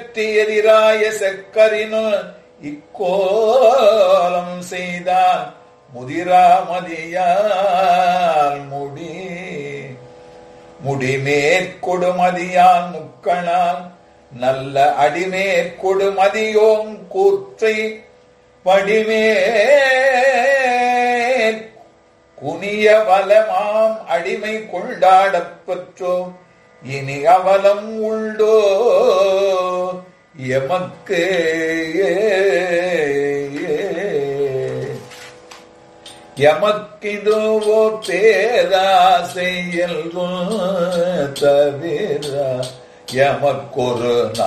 செற்றி எதிராய செக்கரினு இக்கோலம் செய்தான் முதிராமதியால் முடி முடிமேற்கொடுமதியான் முக்கணான் நல்ல அடிமேற்கொடுமதியோங் கூற்றை படிமே குனிய வலமாம் அடிமை கொண்டாடப் பெற்றோம் இனி அவலம் உண்டோ எமக்கு எமக்கிதுவோ பேராசையல் தவிர எமக்கொரு